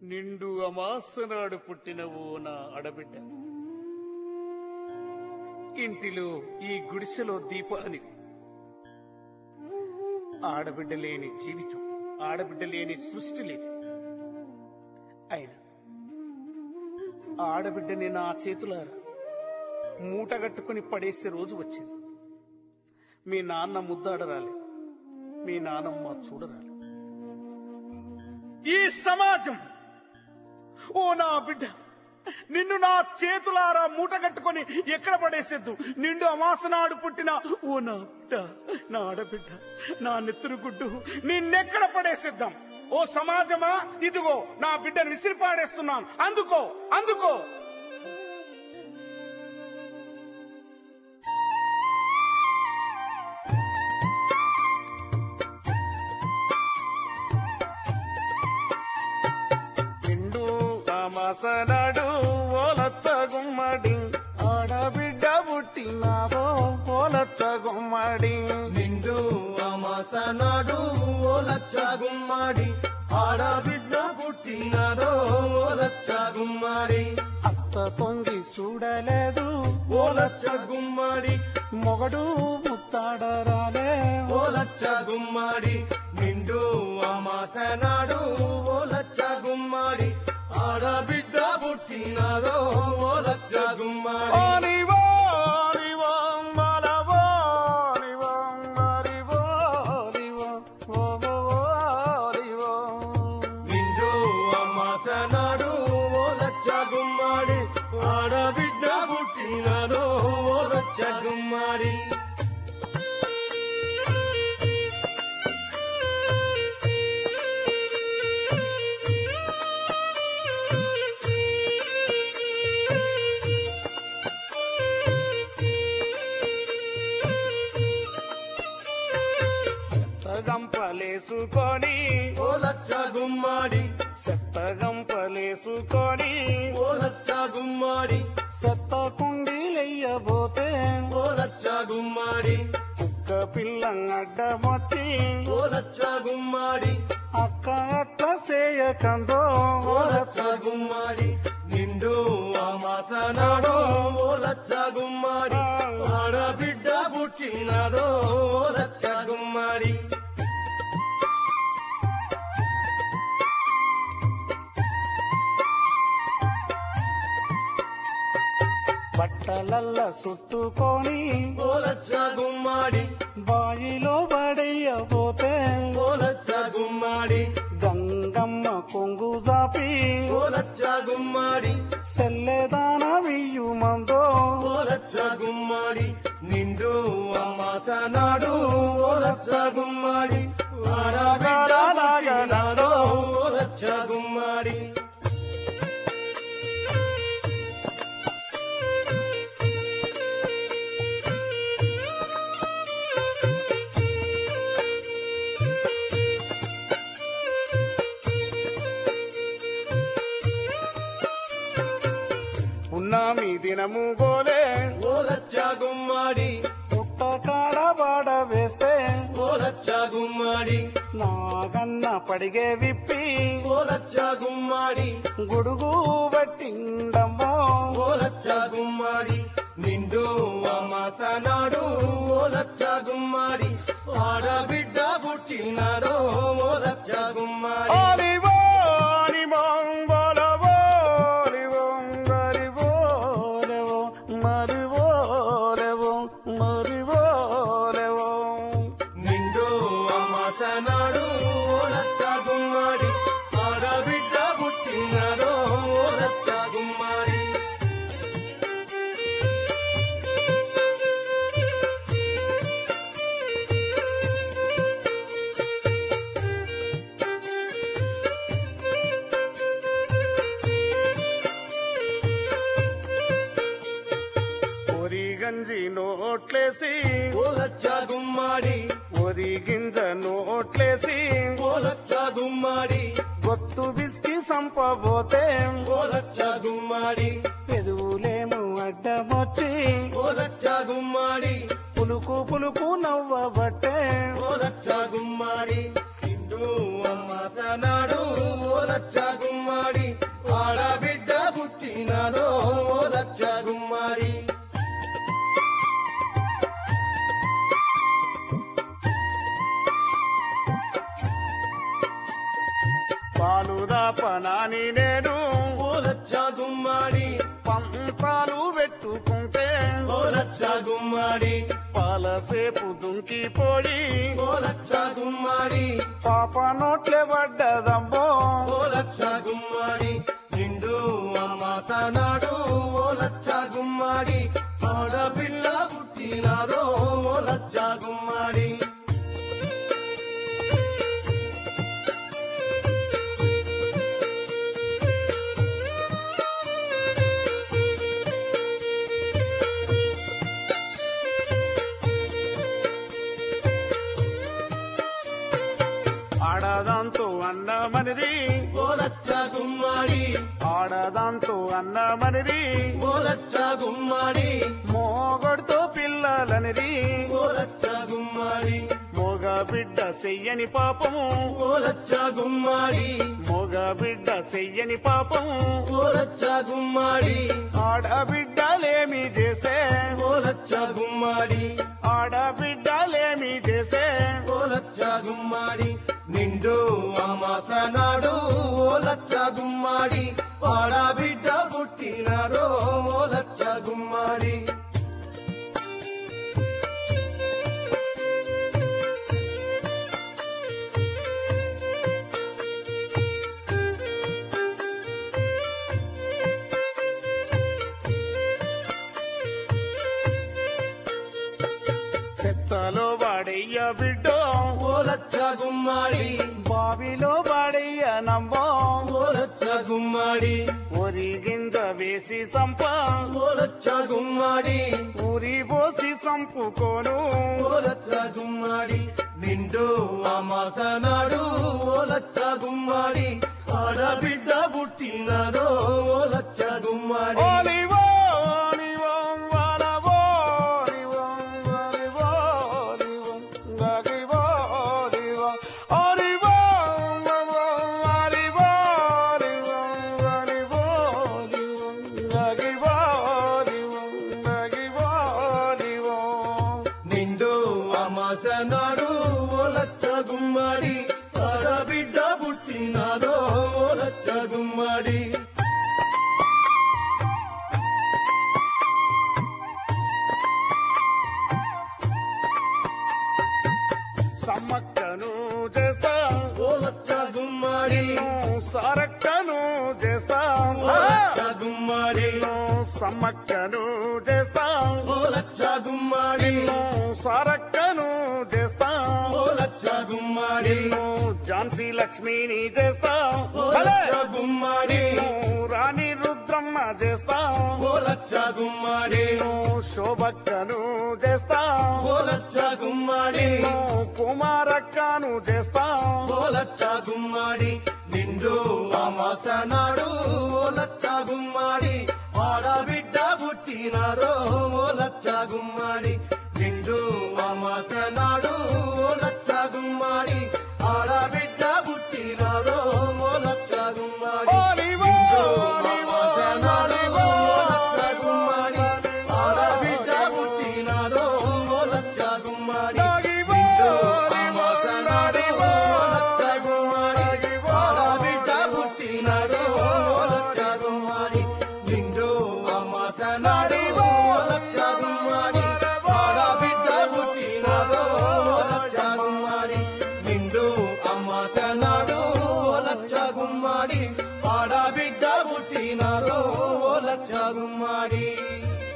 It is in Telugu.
నిండు అమాసనాడు పుట్టిన ఓ నా అడబిడ్డ ఇంటిలో ఈ గుడిసెలో దీపాని ఆడబిడ్డ లేని జీవితం ఆడబిడ్డ లేని సృష్టి లేదు అయినా ఆడబిడ్డని నా చేతులారా మూటగట్టుకుని పడేసే రోజు వచ్చింది మీ నాన్న ముద్దాడరాలి మీ నానమ్మ చూడరాలి ఈ సమాజం ఓ నా బిడ్డ నిన్ను నా చేతులారా మూటగట్టుకొని ఎక్కడ పడేసేద్దు నిండు అమాసనాడు పుట్టిన ఓ నా బిడ్డ నా ఆడబిడ్డ నా నెత్తురు గుడ్డు నిన్నెక్కడ పడేసేద్దాం ఓ సమాజమా ఇదిగో నా బిడ్డను విసిరి పాడేస్తున్నాను అందుకో అందుకో నిండు అమాసనాడు ఓలచ్చ గుమ్మడి ఆడబిడ్డ పుట్టినాదో ఓలచ్చ గుమ్మడి నిండు అమాసనాడు ఓ లచ్చ గుమ్మాడి ఆడబిడ్డ పుట్టినారో ఓ లచ్చ గుమ్మాడి అత్త తొంగి చూడలేదు ఓ లచ్చ గుమ్మాడి మొగడు ముత్తాడరాలే ఓ లచ్చ గుమ్మాడి నిండు అమాసనాడు ఓ లచ్చ గుమ్మాడి ఆడబిడ్డ పుట్టినారో ఓ లచ్చ గుమ్మాడి ఓనివో, ఓనివో, మలవో, ఓనివో, మరివో, ఓనివో, ఓవో, ఓనివో. నిండు అమాసనాడు ఓ లచ్చ గుమ్మాడి ఆడబిడ్డ పుట్టినారో ఓ లచ్చ గుమ్మాడి గంపలేసుకొని ఓ లచ్చ గుమ్మాడి సెత్త గంపలేసుకొని ఓ లచ్చ గుమ్మాడి సెత్త కుండీలెయ్యబోతే ఓ లచ్చ గుమ్మాడి కుక్క పిల్ల అడ్డమొచ్చి ఓ లచ్చ గుమ్మాడి అక్క అట్ల చేయకందో ఓ లచ్చ గుమ్మాడి నిండు అమాసనాడు ఓ లచ్చ గుమ్మాడి ఆడబిడ్డ పుట్టినారో ఓ లచ్చ గుమ్మాడి బట్టలల్ల చుట్టుకొని ఓ లచ్చ గుమ్మాడి బాయిలో పడేయబోతే ఓ లచ్చ గుమ్మాడి గంగమ్మ కొంగు జాపి ఓ లచ్చ గుమ్మాడి సెల్లెదాన వియ్యుమందో ఓ లచ్చ గుమ్మాడి నిండు అమాసనాడు ఓ లచ్చ గుమ్మాడి ఆడబిడ్డ పుట్టినారో ఓ లచ్చ గుమ్మాడి ఉన్నామి దినము గోలే ఓ లచ్చ గుమ్మాడి పుట్ట కాడ బాడ వేస్తే ఓ లచ్చ గుమ్మాడి నాగన్న పడిగే విప్పి ఓ లచ్చ గుమ్మాడి గుడుగు పట్టిండమ్మో ఓ లచ్చ గుమ్మాడి నిండు అమాసనాడు ఓ లచ్చ గుమ్మాడి ఆడబిడ్డ పుట్టినారో ఓ లచ్చ గుమ్మాడి ఓలివో, ఓలివో, ఓలవో, ఓలివో, మరివో, ఓలవో, మరివో, ఓలవో, మరివో, ఓలవో. నిండు అమాసనాడు ఓ లచ్చ గుమ్మాడి ఆడబిడ్డ పుట్టినారో ఓ లచ్చ గుమ్మాడి ఒరి గంజి నోట్లేసి ఓ లచ్చ గుమ్మాడి ఒరి గింజ నోట్లేసి ఓ లచ్చ గుమ్మాడి గొత్తు బిస్కి సంపబోతే ఓ లచ్చ గుమ్మాడి పెదువులేము అడ్డమొచ్చి ఓ లచ్చ గుమ్మాడి పులుకు పులుకు నవ్వబట్టే ఓ లచ్చ గుమ్మాడి నిండు నిండు అమ్మాసనాడు ఓ లచ్చ గుమ్మాడి ఆడబిడ్డ పుట్టినాదో ఓ లచ్చ గుమ్మాడి పాలు దాపనాని నేను ఓ లచ్చ గుమ్మాడి పంతాలు పెట్టుకుంటే ఓ లచ్చ గుమ్మాడి పాలసేపు దుంకిపోయి ఓ లచ్చ గుమ్మాడి పాప నోట్లే పడ్డదమ్మో ఓ లచ్చ గుమ్మాడి నిండు అమ్మాసనాడు ఓ లచ్చ గుమ్మాడి ఆడపిల్ల పుట్టినాదో ఓ లచ్చ గుమ్మాడి ఆడదాంతో అన్నమనిది ఓ లచ్చ గుమ్మాడి ఆడదాంతో అన్నమనిది ఓ లచ్చ గుమ్మాడి మోగొడుతో పిల్లలనిది ఓ లచ్చ గుమ్మాడి మోగ బిడ్డ చెయ్యని పాపము ఓ లచ్చ గుమ్మాడి మోగ బిడ్డ చెయ్యని పాపము ఓ లచ్చ గుమ్మాడి ఆడబిడ్డలేమి చేసే ఓ లచ్చ గుమ్మాడి ఆడబిడ్డలేమి చేసే ఓ లచ్చ గుమ్మాడి నిండు అమాసనాడు ఓ లచ్చ గుమ్మాడి ఆడబిడ్డ పుట్టినారో ఓ లచ్చ గుమ్మాడి చెత్తలో వాడయ్య బిడ్డ ఓ లచ్చ గుమ్మాడి బావిలో వాడయ్య నంబో ఓ లచ్చ గుమ్మాడి ఒరి గింజ వేసి సంప ఓ లచ్చ గుమ్మాడి ఊరి పోసి సంపుకోను ఓ లచ్చ గుమ్మాడి నిండు అమాసనాడు ఓ లచ్చ గుమ్మాడి ఆడబిడ్డ పుట్టినదో ఓ లచ్చ గుమ్మాడి ఓలివో ఓలివో వాలవో ఓలివో ఓలివో ఓలివో గగివో ఓలివో ఓలివో ఓలివో ఓలివో ఓలివో ఓలివో ఓలివో గగివో ఓలివో గగివో ఓలివో నిండు అమాసనాడు ఓ లచ్చ గుమ్మాడి ఆడబిడ్డ పుట్టినదో ఓ లచ్చ గుమ్మాడి సమ్మక్కను చేస్తా ఓ లచ్చ గుమ్మాడి సారక్కను చేస్తా ఓ లచ్చ గుమ్మాడి సమ్మక్కను చేస్తా ఓ లచ్చ గుమ్మాడి సారక్కను చేస్తా ఓ లచ్చ గుమ్మాడి ఝాన్సీ లక్ష్మిని చేస్తా ఓ భలే! లచ్చ గుమ్మాడి రాణి రుద్రమ్మ చేస్తా ఓ లచ్చ గుమ్మాడి శోభక్కను చేస్తా ఓ లచ్చ గుమ్మాడి కుమారక్కను చేస్తా ఓ లచ్చ గుమ్మాడి నిండు అమాసనాడు ఓ లచ్చ గుమ్మాడి ఆడబిడ్డ పుట్టినారో ఓ లచ్చ గుమ్మాడి నిండు అమాసనాడు ఓ లచ్చ గుమ్మాడి ఆడబిడ్డ పుట్టినారో ఓ లచ్చ గుమ్మాడి ఓలివో, నిండు ఓలివో, అమాసనాడు ఓలివో, ఓ లచ్చ గుమ్మాడి ఆడబిడ్డ పుట్టినారో ఓ లచ్చ గుమ్మాడి నాగివో, నిండు ఓలివో, అమాసనాడు ఓ లచ్చ గుమ్మాడి ఆడబిడ్డ పుట్టినారో ఓ లచ్చ గుమ్మాడి నిండు అమాసనాడు ఓ లచ్చ గుమ్మాడి ఆడబిడ్డ పుట్టినారో ఓ లచ్చ గుమ్మాడి నిండు అమాసనాడు ఓ లచ్చ గుమ్మాడి ఆడబిడ్డ పుట్టినారో ఓ లచ్చ గుమ్మాడి